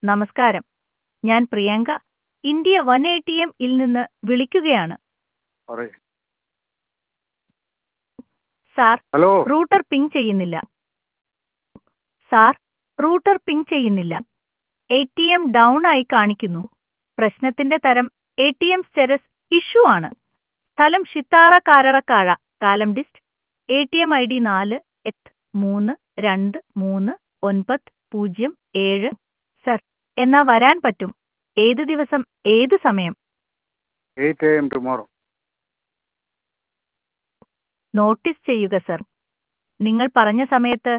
നമസ്കാരം ഞാൻ Priyanka India one A T M ഇൽ നിന്ന് വിളിക്കുകയാണ് പറയ് സാർ ഹലോ റൂട്ടർ പിങ് ചെയ്യുന്നില്ല സാർ റൂട്ടർ പിങ് ചെയ്യുന്നില്ല എ ടി എം ഡൗൺ ആയി കാണിക്കുന്നു പ്രശ്നത്തിന്റെ തരം A T M status issue ആണ് സ്ഥലം ഷിത്താറ കാരറക്കാഴ കാലം dist A T M I D നാല് എട്ട് മൂന്ന് രണ്ട് മൂന്ന് ഒൻപത് പൂജ്യം ഏഴ് സർ എന്നാ വരാൻ പറ്റും ഏത് ദിവസം ഏത് സമയം eight A M tomorrow notice ചെയ്യുക സർ നിങ്ങൾ പറഞ്ഞ സമയത്ത്